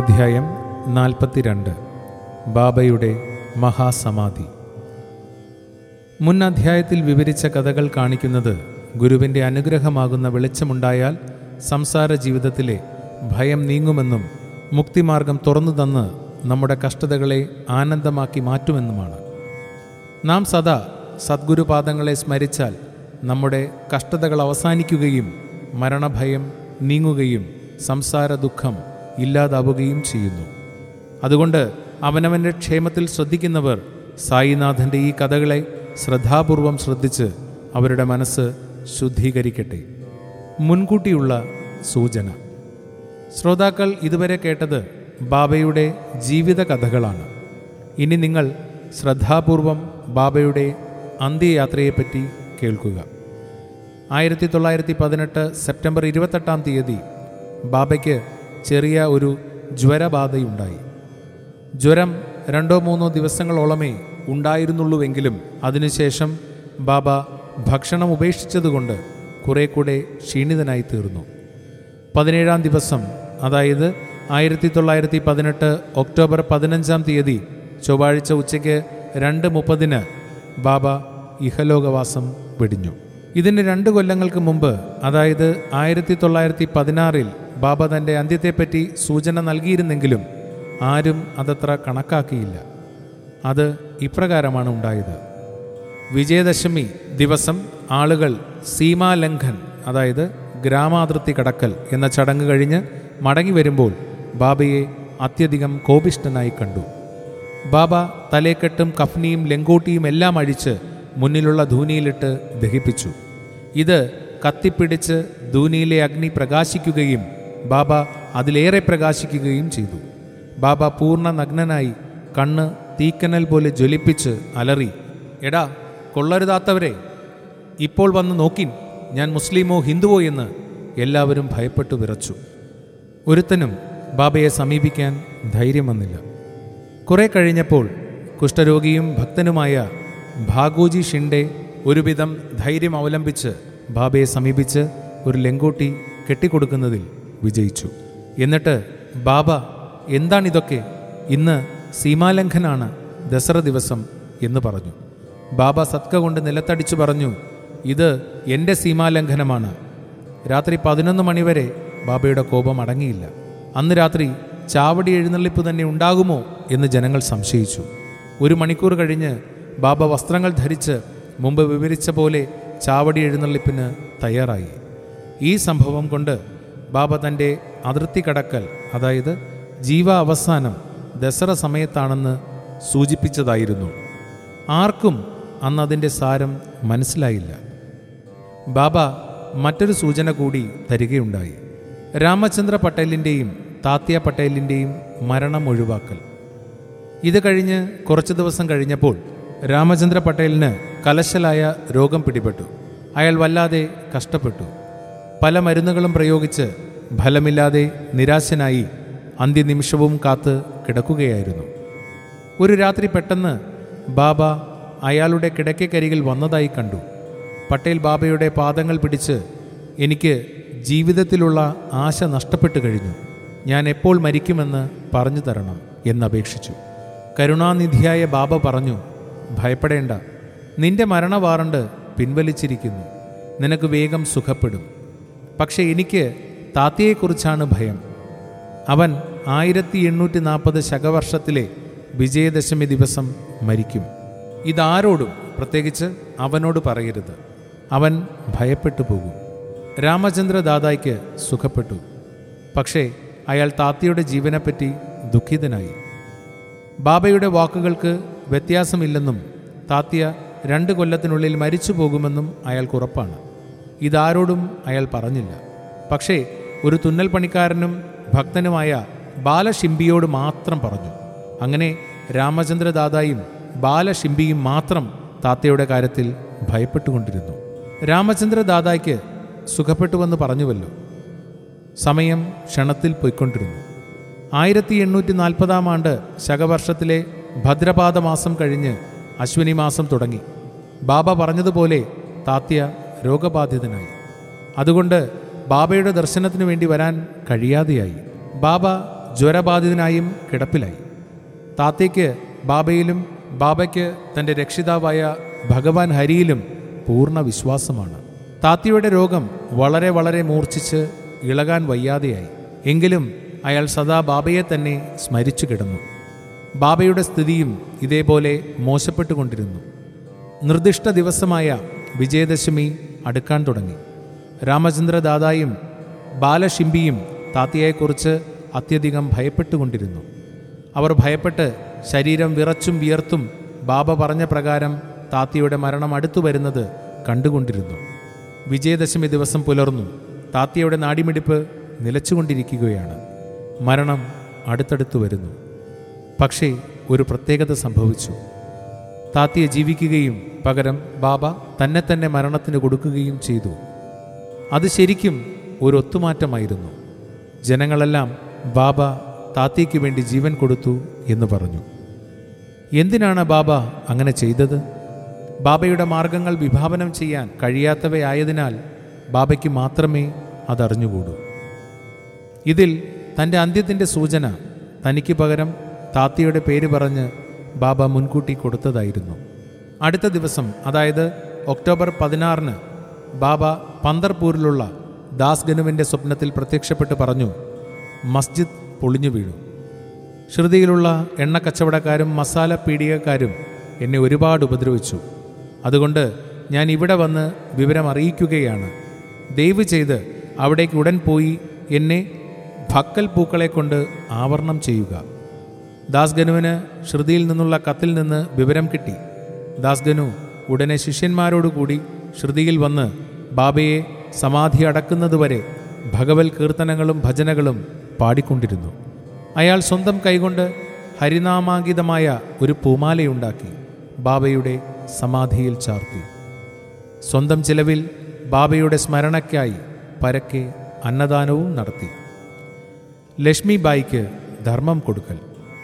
അധ്യായം നാൽപ്പത്തിരണ്ട് ബാബയുടെ മഹാസമാധി മുൻ അധ്യായത്തിൽ വിവരിച്ച കഥകൾ കാണിക്കുന്നത് ഗുരുവിൻ്റെ അനുഗ്രഹമാകുന്ന വെളിച്ചമുണ്ടായാൽ സംസാര ജീവിതത്തിലെ ഭയം നീങ്ങുമെന്നും മുക്തിമാർഗം തുറന്നു തന്ന് നമ്മുടെ കഷ്ടതകളെ ആനന്ദമാക്കി മാറ്റുമെന്നുമാണ് നാം സദാ സദ്ഗുരുപാദങ്ങളെ സ്മരിച്ചാൽ നമ്മുടെ കഷ്ടതകൾ അവസാനിക്കുകയും മരണഭയം നീങ്ങുകയും സംസാര ദുഃഖം ഇല്ലാതാവുകയും ചെയ്യുന്നു അതുകൊണ്ട് അവനവൻ്റെ ക്ഷേമത്തിൽ ശ്രദ്ധിക്കുന്നവർ സായിനാഥൻ്റെ ഈ കഥകളെ ശ്രദ്ധാപൂർവം ശ്രദ്ധിച്ച് അവരുടെ മനസ്സ് ശുദ്ധീകരിക്കട്ടെ മുൻകൂട്ടിയുള്ള സൂചന ശ്രോതാക്കൾ ഇതുവരെ കേട്ടത് ബാബയുടെ ജീവിത കഥകളാണ് ഇനി നിങ്ങൾ ശ്രദ്ധാപൂർവം ബാബയുടെ അന്ത്യയാത്രയെപ്പറ്റി കേൾക്കുക ആയിരത്തി തൊള്ളായിരത്തി പതിനെട്ട് സെപ്റ്റംബർ ഇരുപത്തെട്ടാം തീയതി ബാബയ്ക്ക് ചെറിയ ഒരു ജ്വരബാധയുണ്ടായി ജ്വരം രണ്ടോ മൂന്നോ ദിവസങ്ങളോളമേ ഉണ്ടായിരുന്നുള്ളൂവെങ്കിലും അതിനുശേഷം ബാബ ഭക്ഷണം ഉപേക്ഷിച്ചതുകൊണ്ട് കുറെ കൂടെ ക്ഷീണിതനായി തീർന്നു പതിനേഴാം ദിവസം അതായത് ആയിരത്തി തൊള്ളായിരത്തി പതിനെട്ട് ഒക്ടോബർ പതിനഞ്ചാം തീയതി ചൊവ്വാഴ്ച ഉച്ചയ്ക്ക് രണ്ട് മുപ്പതിന് ബാബ ഇഹലോകവാസം വെടിഞ്ഞു ഇതിന് രണ്ട് കൊല്ലങ്ങൾക്ക് മുമ്പ് അതായത് ആയിരത്തി തൊള്ളായിരത്തി പതിനാറിൽ ബാബ തൻ്റെ അന്ത്യത്തെപ്പറ്റി സൂചന നൽകിയിരുന്നെങ്കിലും ആരും അതത്ര കണക്കാക്കിയില്ല അത് ഇപ്രകാരമാണ് ഉണ്ടായത് വിജയദശമി ദിവസം ആളുകൾ സീമാലംഘൻ അതായത് ഗ്രാമാതിർത്തി കടക്കൽ എന്ന ചടങ്ങ് കഴിഞ്ഞ് മടങ്ങി വരുമ്പോൾ ബാബയെ അത്യധികം കോപിഷ്ഠനായി കണ്ടു ബാബ തലേക്കെട്ടും കഫ്നിയും ലെങ്കോട്ടിയും എല്ലാം അഴിച്ച് മുന്നിലുള്ള ധൂനിയിലിട്ട് ദഹിപ്പിച്ചു ഇത് കത്തിപ്പിടിച്ച് ധൂനിയിലെ അഗ്നി പ്രകാശിക്കുകയും ബാബ അതിലേറെ പ്രകാശിക്കുകയും ചെയ്തു ബാബ പൂർണ്ണ നഗ്നനായി കണ്ണ് തീക്കനൽ പോലെ ജ്വലിപ്പിച്ച് അലറി എടാ കൊള്ളരുതാത്തവരെ ഇപ്പോൾ വന്ന് നോക്കിൻ ഞാൻ മുസ്ലിമോ ഹിന്ദുവോ എന്ന് എല്ലാവരും ഭയപ്പെട്ടു വിറച്ചു ഒരുത്തനും ബാബയെ സമീപിക്കാൻ ധൈര്യം വന്നില്ല കുറെ കഴിഞ്ഞപ്പോൾ കുഷ്ഠരോഗിയും ഭക്തനുമായ ഭാഗോജി ഷിൻഡെ ഒരുവിധം ധൈര്യം അവലംബിച്ച് ബാബയെ സമീപിച്ച് ഒരു ലെങ്കോട്ടി കെട്ടിക്കൊടുക്കുന്നതിൽ വിജയിച്ചു എന്നിട്ട് ബാബ എന്താണിതൊക്കെ ഇന്ന് സീമാലംഘനാണ് ദസറ ദിവസം എന്ന് പറഞ്ഞു ബാബ സത്ക കൊണ്ട് നിലത്തടിച്ചു പറഞ്ഞു ഇത് എൻ്റെ സീമാലംഘനമാണ് രാത്രി പതിനൊന്ന് മണിവരെ ബാബയുടെ കോപം അടങ്ങിയില്ല അന്ന് രാത്രി ചാവടി എഴുന്നള്ളിപ്പ് തന്നെ ഉണ്ടാകുമോ എന്ന് ജനങ്ങൾ സംശയിച്ചു ഒരു മണിക്കൂർ കഴിഞ്ഞ് ബാബ വസ്ത്രങ്ങൾ ധരിച്ച് മുമ്പ് വിവരിച്ച പോലെ ചാവടി എഴുന്നള്ളിപ്പിന് തയ്യാറായി ഈ സംഭവം കൊണ്ട് ബാബ തൻ്റെ അതിർത്തി കടക്കൽ അതായത് ജീവ അവസാനം ദസറ സമയത്താണെന്ന് സൂചിപ്പിച്ചതായിരുന്നു ആർക്കും അന്ന് അതിൻ്റെ സാരം മനസ്സിലായില്ല ബാബ മറ്റൊരു സൂചന കൂടി തരികയുണ്ടായി രാമചന്ദ്ര പട്ടേലിൻ്റെയും താത്യ പട്ടേലിൻ്റെയും മരണം ഒഴിവാക്കൽ ഇത് കഴിഞ്ഞ് കുറച്ച് ദിവസം കഴിഞ്ഞപ്പോൾ രാമചന്ദ്ര പട്ടേലിന് കലശലായ രോഗം പിടിപെട്ടു അയാൾ വല്ലാതെ കഷ്ടപ്പെട്ടു പല മരുന്നുകളും പ്രയോഗിച്ച് ഫലമില്ലാതെ നിരാശനായി അന്ത്യനിമിഷവും കാത്ത് കിടക്കുകയായിരുന്നു ഒരു രാത്രി പെട്ടെന്ന് ബാബ അയാളുടെ കിടക്കക്കരികിൽ വന്നതായി കണ്ടു പട്ടേൽ ബാബയുടെ പാദങ്ങൾ പിടിച്ച് എനിക്ക് ജീവിതത്തിലുള്ള ആശ നഷ്ടപ്പെട്ടു കഴിഞ്ഞു ഞാൻ എപ്പോൾ മരിക്കുമെന്ന് പറഞ്ഞു തരണം എന്നപേക്ഷിച്ചു കരുണാനിധിയായ ബാബ പറഞ്ഞു ഭയപ്പെടേണ്ട നിന്റെ മരണ വാറണ്ട് പിൻവലിച്ചിരിക്കുന്നു നിനക്ക് വേഗം സുഖപ്പെടും പക്ഷേ എനിക്ക് താത്തയെക്കുറിച്ചാണ് ഭയം അവൻ ആയിരത്തി എണ്ണൂറ്റി നാൽപ്പത് ശകവർഷത്തിലെ വിജയദശമി ദിവസം മരിക്കും ഇതാരോടും പ്രത്യേകിച്ച് അവനോട് പറയരുത് അവൻ ഭയപ്പെട്ടു പോകും രാമചന്ദ്ര ദാദായ്ക്ക് സുഖപ്പെട്ടു പക്ഷേ അയാൾ താത്തയുടെ ജീവനെപ്പറ്റി ദുഃഖിതനായി ബാബയുടെ വാക്കുകൾക്ക് വ്യത്യാസമില്ലെന്നും താത്യ രണ്ട് കൊല്ലത്തിനുള്ളിൽ മരിച്ചു പോകുമെന്നും അയാൾക്ക് ഉറപ്പാണ് ഇതാരോടും അയാൾ പറഞ്ഞില്ല പക്ഷേ ഒരു തുന്നൽ പണിക്കാരനും ഭക്തനുമായ ബാലഷിംബിയോട് മാത്രം പറഞ്ഞു അങ്ങനെ രാമചന്ദ്ര ദാദായും ബാലഷിംബിയും മാത്രം താത്തയുടെ കാര്യത്തിൽ ഭയപ്പെട്ടുകൊണ്ടിരുന്നു രാമചന്ദ്ര ദാദായ്ക്ക് സുഖപ്പെട്ടുവെന്ന് പറഞ്ഞുവല്ലോ സമയം ക്ഷണത്തിൽ പോയിക്കൊണ്ടിരുന്നു ആയിരത്തി എണ്ണൂറ്റി നാൽപ്പതാം ആണ്ട് ശകവർഷത്തിലെ ഭദ്രപാദ മാസം കഴിഞ്ഞ് അശ്വിനി മാസം തുടങ്ങി ബാബ പറഞ്ഞതുപോലെ താത്യ രോഗബാധിതനായി അതുകൊണ്ട് ബാബയുടെ ദർശനത്തിനു വേണ്ടി വരാൻ കഴിയാതെയായി ബാബ ജ്വരബാധിതനായും കിടപ്പിലായി താത്തയ്ക്ക് ബാബയിലും ബാബയ്ക്ക് തൻ്റെ രക്ഷിതാവായ ഭഗവാൻ ഹരിയിലും പൂർണ്ണ വിശ്വാസമാണ് താത്തയുടെ രോഗം വളരെ വളരെ മൂർച്ഛിച്ച് ഇളകാൻ വയ്യാതെയായി എങ്കിലും അയാൾ സദാ ബാബയെ തന്നെ സ്മരിച്ചു കിടന്നു ബാബയുടെ സ്ഥിതിയും ഇതേപോലെ മോശപ്പെട്ടുകൊണ്ടിരുന്നു നിർദ്ദിഷ്ട ദിവസമായ വിജയദശമി അടുക്കാൻ തുടങ്ങി രാമചന്ദ്രദാദായും ബാലഷിംബിയും താത്തയെക്കുറിച്ച് അത്യധികം ഭയപ്പെട്ടുകൊണ്ടിരുന്നു അവർ ഭയപ്പെട്ട് ശരീരം വിറച്ചും വിയർത്തും ബാബ പറഞ്ഞ പ്രകാരം താത്തയുടെ മരണം അടുത്തു വരുന്നത് കണ്ടുകൊണ്ടിരുന്നു വിജയദശമി ദിവസം പുലർന്നു താത്തയുടെ നാടിമിടിപ്പ് നിലച്ചുകൊണ്ടിരിക്കുകയാണ് മരണം അടുത്തടുത്തു വരുന്നു പക്ഷേ ഒരു പ്രത്യേകത സംഭവിച്ചു താത്തിയെ ജീവിക്കുകയും പകരം ബാബ തന്നെ തന്നെ മരണത്തിന് കൊടുക്കുകയും ചെയ്തു അത് ശരിക്കും ഒരു ഒത്തുമാറ്റമായിരുന്നു ജനങ്ങളെല്ലാം ബാബ താത്തിക്ക് വേണ്ടി ജീവൻ കൊടുത്തു എന്ന് പറഞ്ഞു എന്തിനാണ് ബാബ അങ്ങനെ ചെയ്തത് ബാബയുടെ മാർഗങ്ങൾ വിഭാവനം ചെയ്യാൻ കഴിയാത്തവയായതിനാൽ ബാബയ്ക്ക് മാത്രമേ അതറിഞ്ഞുകൂടൂ ഇതിൽ തൻ്റെ അന്ത്യത്തിൻ്റെ സൂചന തനിക്ക് പകരം താത്തിയുടെ പേര് പറഞ്ഞ് ബാബ മുൻകൂട്ടി കൊടുത്തതായിരുന്നു അടുത്ത ദിവസം അതായത് ഒക്ടോബർ പതിനാറിന് ബാബ പന്തർപൂരിലുള്ള ദാസ് ഗനുവിൻ്റെ സ്വപ്നത്തിൽ പ്രത്യക്ഷപ്പെട്ട് പറഞ്ഞു മസ്ജിദ് പൊളിഞ്ഞു വീണു ശ്രുതിയിലുള്ള എണ്ണ കച്ചവടക്കാരും മസാല പീഡികക്കാരും എന്നെ ഒരുപാട് ഉപദ്രവിച്ചു അതുകൊണ്ട് ഞാൻ ഇവിടെ വന്ന് വിവരം അറിയിക്കുകയാണ് ദയവ് ചെയ്ത് അവിടേക്ക് ഉടൻ പോയി എന്നെ ഭക്കൽ പൂക്കളെ കൊണ്ട് ആവരണം ചെയ്യുക ദാസ്ഗനുവിന് ശ്രുതിയിൽ നിന്നുള്ള കത്തിൽ നിന്ന് വിവരം കിട്ടി ദാസ്ഗനു ഉടനെ ശിഷ്യന്മാരോടുകൂടി ശ്രുതിയിൽ വന്ന് ബാബയെ സമാധി അടക്കുന്നതുവരെ ഭഗവൽ കീർത്തനങ്ങളും ഭജനകളും പാടിക്കൊണ്ടിരുന്നു അയാൾ സ്വന്തം കൈകൊണ്ട് ഹരിനാമാങ്കിതമായ ഒരു പൂമാലയുണ്ടാക്കി ബാബയുടെ സമാധിയിൽ ചാർത്തി സ്വന്തം ചിലവിൽ ബാബയുടെ സ്മരണയ്ക്കായി പരക്കെ അന്നദാനവും നടത്തി ലക്ഷ്മി ബായിക്ക് ധർമ്മം കൊടുക്കൽ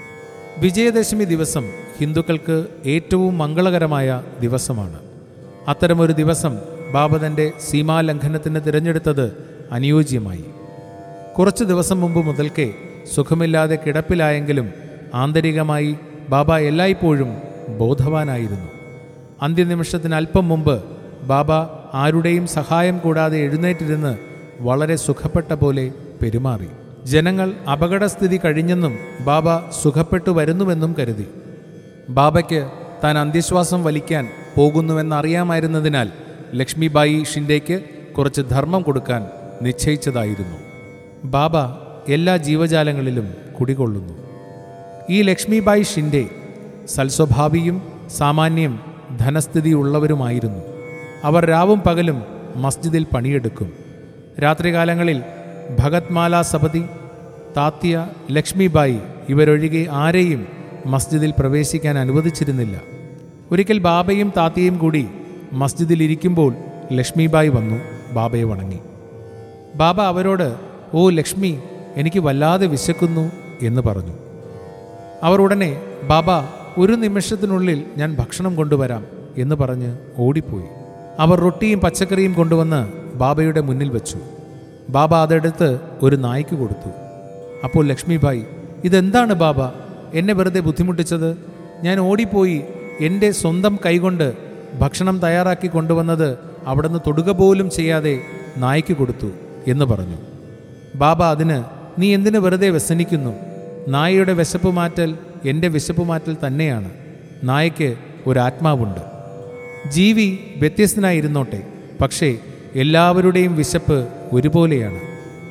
വിജയദശമി ദിവസം ഹിന്ദുക്കൾക്ക് ഏറ്റവും മംഗളകരമായ ദിവസമാണ് അത്തരമൊരു ദിവസം ബാബ തൻ്റെ സീമാലംഘനത്തിന് തിരഞ്ഞെടുത്തത് അനുയോജ്യമായി കുറച്ച് ദിവസം മുമ്പ് മുതൽക്കേ സുഖമില്ലാതെ കിടപ്പിലായെങ്കിലും ആന്തരികമായി ബാബ എല്ലായ്പ്പോഴും ബോധവാനായിരുന്നു അന്ത്യനിമിഷത്തിന് അല്പം മുമ്പ് ബാബ ആരുടെയും സഹായം കൂടാതെ എഴുന്നേറ്റിരുന്ന് വളരെ സുഖപ്പെട്ട പോലെ പെരുമാറി ജനങ്ങൾ അപകടസ്ഥിതി കഴിഞ്ഞെന്നും ബാബ സുഖപ്പെട്ടു വരുന്നുവെന്നും കരുതി ബാബയ്ക്ക് താൻ അന്ത്യശ്വാസം വലിക്കാൻ പോകുന്നുവെന്നറിയാമായിരുന്നതിനാൽ ലക്ഷ്മിബായി ഷിൻഡേക്ക് കുറച്ച് ധർമ്മം കൊടുക്കാൻ നിശ്ചയിച്ചതായിരുന്നു ബാബ എല്ലാ ജീവജാലങ്ങളിലും കുടികൊള്ളുന്നു ഈ ലക്ഷ്മിബായി ഷിൻഡെ സൽസ്വഭാവിയും സാമാന്യം ധനസ്ഥിതിയുള്ളവരുമായിരുന്നു അവർ രാവും പകലും മസ്ജിദിൽ പണിയെടുക്കും രാത്രികാലങ്ങളിൽ ഭഗത്മാല സപതി താത്യ ലക്ഷ്മിബായി ഇവരൊഴികെ ആരെയും മസ്ജിദിൽ പ്രവേശിക്കാൻ അനുവദിച്ചിരുന്നില്ല ഒരിക്കൽ ബാബയും താത്തയും കൂടി മസ്ജിദിൽ ഇരിക്കുമ്പോൾ ലക്ഷ്മിബായി വന്നു ബാബയെ വണങ്ങി ബാബ അവരോട് ഓ ലക്ഷ്മി എനിക്ക് വല്ലാതെ വിശക്കുന്നു എന്ന് പറഞ്ഞു അവർ ഉടനെ ബാബ ഒരു നിമിഷത്തിനുള്ളിൽ ഞാൻ ഭക്ഷണം കൊണ്ടുവരാം എന്ന് പറഞ്ഞ് ഓടിപ്പോയി അവർ റൊട്ടിയും പച്ചക്കറിയും കൊണ്ടുവന്ന് ബാബയുടെ മുന്നിൽ വെച്ചു ബാബ അതെടുത്ത് ഒരു നായ്ക്ക് കൊടുത്തു അപ്പോൾ ലക്ഷ്മിഭായ് ഇതെന്താണ് ബാബ എന്നെ വെറുതെ ബുദ്ധിമുട്ടിച്ചത് ഞാൻ ഓടിപ്പോയി എൻ്റെ സ്വന്തം കൈകൊണ്ട് ഭക്ഷണം തയ്യാറാക്കി കൊണ്ടുവന്നത് അവിടുന്ന് തൊടുക പോലും ചെയ്യാതെ നായ്ക്ക് കൊടുത്തു എന്ന് പറഞ്ഞു ബാബ അതിന് നീ എന്തിനു വെറുതെ വ്യസനിക്കുന്നു നായയുടെ വിശപ്പ് മാറ്റൽ എൻ്റെ വിശപ്പ് മാറ്റൽ തന്നെയാണ് നായയ്ക്ക് ഒരാത്മാവുണ്ട് ജീവി വ്യത്യസ്തനായിരുന്നോട്ടെ പക്ഷേ എല്ലാവരുടെയും വിശപ്പ് ഒരുപോലെയാണ്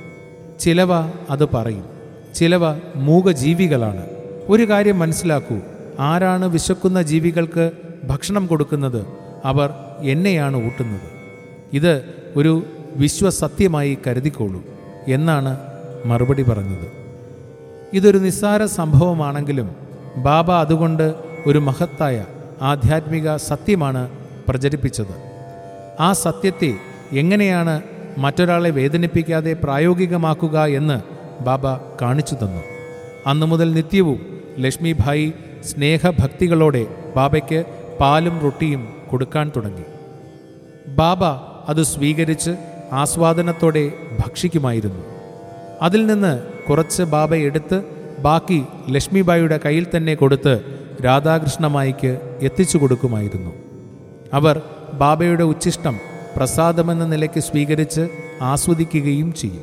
ചിലവ അത് പറയും ചിലവ മൂകജീവികളാണ് ഒരു കാര്യം മനസ്സിലാക്കൂ ആരാണ് വിശക്കുന്ന ജീവികൾക്ക് ഭക്ഷണം കൊടുക്കുന്നത് അവർ എന്നെയാണ് ഊട്ടുന്നത് ഇത് ഒരു വിശ്വസത്യമായി കരുതിക്കോളൂ എന്നാണ് മറുപടി പറഞ്ഞത് ഇതൊരു നിസ്സാര സംഭവമാണെങ്കിലും ബാബ അതുകൊണ്ട് ഒരു മഹത്തായ ആധ്യാത്മിക സത്യമാണ് പ്രചരിപ്പിച്ചത് ആ സത്യത്തെ എങ്ങനെയാണ് മറ്റൊരാളെ വേദനിപ്പിക്കാതെ പ്രായോഗികമാക്കുക എന്ന് ബാബ കാണിച്ചു തന്നു അന്നു മുതൽ നിത്യവും ലക്ഷ്മിഭായി സ്നേഹഭക്തികളോടെ ബാബയ്ക്ക് പാലും റൊട്ടിയും കൊടുക്കാൻ തുടങ്ങി ബാബ അത് സ്വീകരിച്ച് ആസ്വാദനത്തോടെ ഭക്ഷിക്കുമായിരുന്നു അതിൽ നിന്ന് കുറച്ച് ബാബ എടുത്ത് ബാക്കി ലക്ഷ്മിബായിയുടെ കയ്യിൽ തന്നെ കൊടുത്ത് രാധാകൃഷ്ണമായിക്ക് എത്തിച്ചു കൊടുക്കുമായിരുന്നു അവർ ബാബയുടെ ഉച്ഛിഷ്ടം പ്രസാദമെന്ന നിലയ്ക്ക് സ്വീകരിച്ച് ആസ്വദിക്കുകയും ചെയ്യും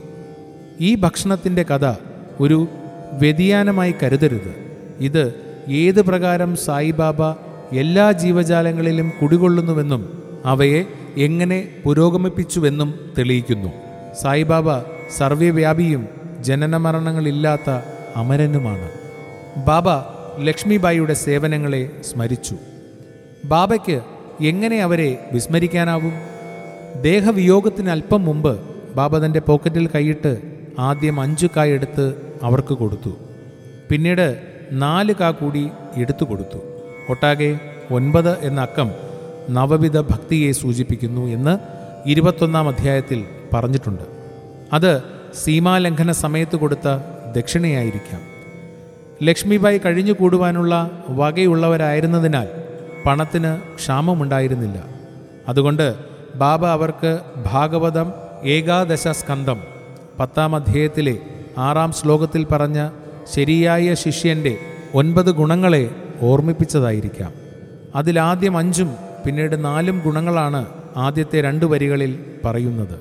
ഈ ഭക്ഷണത്തിൻ്റെ കഥ ഒരു വ്യതിയാനമായി കരുതരുത് ഇത് ഏത് പ്രകാരം സായിബാബ എല്ലാ ജീവജാലങ്ങളിലും കുടികൊള്ളുന്നുവെന്നും അവയെ എങ്ങനെ പുരോഗമിപ്പിച്ചുവെന്നും തെളിയിക്കുന്നു സായിബാബ സർവ്വവ്യാപിയും ജനനമരണങ്ങളില്ലാത്ത അമരനുമാണ് ബാബ ലക്ഷ്മിബായിയുടെ സേവനങ്ങളെ സ്മരിച്ചു ബാബയ്ക്ക് എങ്ങനെ അവരെ വിസ്മരിക്കാനാവും ദേഹവിയോഗത്തിന് അല്പം മുമ്പ് ബാബ തൻ്റെ പോക്കറ്റിൽ കൈയിട്ട് ആദ്യം അഞ്ചു കായ് എടുത്ത് അവർക്ക് കൊടുത്തു പിന്നീട് നാല് കാ കൂടി എടുത്തു കൊടുത്തു ഒട്ടാകെ ഒൻപത് എന്ന അക്കം നവവിധ ഭക്തിയെ സൂചിപ്പിക്കുന്നു എന്ന് ഇരുപത്തൊന്നാം അധ്യായത്തിൽ പറഞ്ഞിട്ടുണ്ട് അത് സീമാലംഘന സമയത്ത് കൊടുത്ത ദക്ഷിണയായിരിക്കാം ലക്ഷ്മിബായി കഴിഞ്ഞു കൂടുവാനുള്ള വകയുള്ളവരായിരുന്നതിനാൽ പണത്തിന് ക്ഷാമമുണ്ടായിരുന്നില്ല അതുകൊണ്ട് ബാബ അവർക്ക് ഭാഗവതം ഏകാദശ സ്കന്ധം പത്താം അധ്യായത്തിലെ ആറാം ശ്ലോകത്തിൽ പറഞ്ഞ ശരിയായ ശിഷ്യൻ്റെ ഒൻപത് ഗുണങ്ങളെ ഓർമ്മിപ്പിച്ചതായിരിക്കാം അതിലാദ്യം അഞ്ചും പിന്നീട് നാലും ഗുണങ്ങളാണ് ആദ്യത്തെ രണ്ട് വരികളിൽ പറയുന്നത്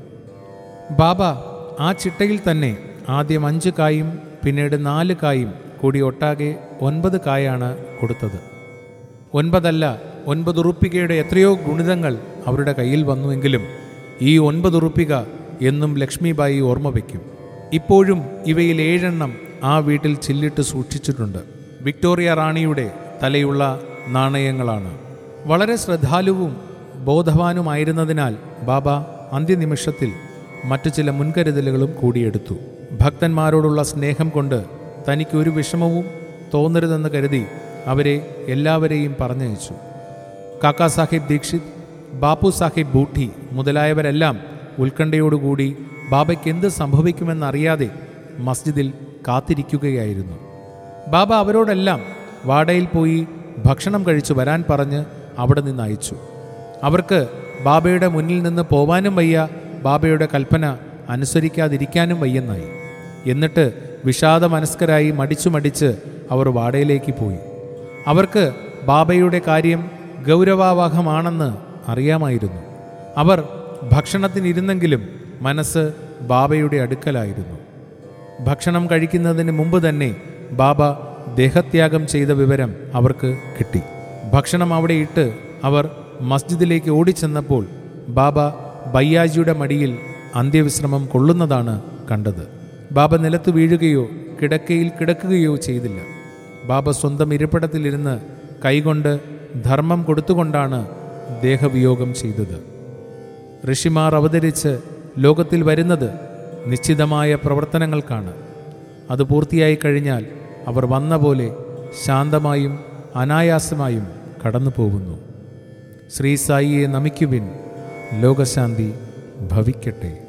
ബാബ ആ ചിട്ടയിൽ തന്നെ ആദ്യം അഞ്ച് കായും പിന്നീട് നാല് കായും കൂടി ഒട്ടാകെ ഒൻപത് കായാണ് കൊടുത്തത് ഒൻപതല്ല ഒൻപത് ഉറുപ്പികയുടെ എത്രയോ ഗുണിതങ്ങൾ അവരുടെ കയ്യിൽ വന്നുവെങ്കിലും ഈ ഒൻപത് ഉറുപ്പിക എന്നും ലക്ഷ്മിബായി ഓർമ്മ വയ്ക്കും ഇപ്പോഴും ഇവയിൽ ഏഴെണ്ണം ആ വീട്ടിൽ ചില്ലിട്ട് സൂക്ഷിച്ചിട്ടുണ്ട് വിക്ടോറിയ റാണിയുടെ തലയുള്ള നാണയങ്ങളാണ് വളരെ ശ്രദ്ധാലുവും ബോധവാനുമായിരുന്നതിനാൽ ബാബ അന്ത്യനിമിഷത്തിൽ മറ്റു ചില മുൻകരുതലുകളും കൂടിയെടുത്തു ഭക്തന്മാരോടുള്ള സ്നേഹം കൊണ്ട് തനിക്ക് ഒരു വിഷമവും തോന്നരുതെന്ന് കരുതി അവരെ എല്ലാവരെയും പറഞ്ഞയച്ചു കാക്കാ സാഹിബ് ദീക്ഷിത് ബാപ്പു സാഹിബ് ബൂട്ടി മുതലായവരെല്ലാം ഉത്കണ്ഠയോടുകൂടി ബാബയ്ക്ക് എന്ത് സംഭവിക്കുമെന്നറിയാതെ മസ്ജിദിൽ കാത്തിരിക്കുകയായിരുന്നു ബാബ അവരോടെല്ലാം വാടയിൽ പോയി ഭക്ഷണം കഴിച്ചു വരാൻ പറഞ്ഞ് അവിടെ നിന്ന് അയച്ചു അവർക്ക് ബാബയുടെ മുന്നിൽ നിന്ന് പോവാനും വയ്യ ബാബയുടെ കൽപ്പന അനുസരിക്കാതിരിക്കാനും വയ്യെന്നായി എന്നിട്ട് വിഷാദമനസ്കരായി മടിച്ചു മടിച്ച് അവർ വാടയിലേക്ക് പോയി അവർക്ക് ബാബയുടെ കാര്യം ഗൗരവാവാഹമാണെന്ന് അറിയാമായിരുന്നു അവർ ഭക്ഷണത്തിനിരുന്നെങ്കിലും മനസ്സ് ബാബയുടെ അടുക്കലായിരുന്നു ഭക്ഷണം കഴിക്കുന്നതിന് മുമ്പ് തന്നെ ബാബ ദേഹത്യാഗം ചെയ്ത വിവരം അവർക്ക് കിട്ടി ഭക്ഷണം അവിടെ ഇട്ട് അവർ മസ്ജിദിലേക്ക് ഓടിച്ചെന്നപ്പോൾ ബാബ ബയ്യാജിയുടെ മടിയിൽ അന്ത്യവിശ്രമം കൊള്ളുന്നതാണ് കണ്ടത് ബാബ നിലത്ത് വീഴുകയോ കിടക്കയിൽ കിടക്കുകയോ ചെയ്തില്ല ബാബ സ്വന്തം ഇരിപ്പിടത്തിലിരുന്ന് കൈകൊണ്ട് ധർമ്മം കൊടുത്തുകൊണ്ടാണ് ദേഹവിയോഗം ചെയ്തത് ഋഷിമാർ അവതരിച്ച് ലോകത്തിൽ വരുന്നത് നിശ്ചിതമായ പ്രവർത്തനങ്ങൾക്കാണ് അത് പൂർത്തിയായി കഴിഞ്ഞാൽ അവർ വന്ന പോലെ ശാന്തമായും അനായാസമായും കടന്നു പോകുന്നു ശ്രീ സായിയെ നമിക്കുവിൻ ലോകശാന്തി ഭവിക്കട്ടെ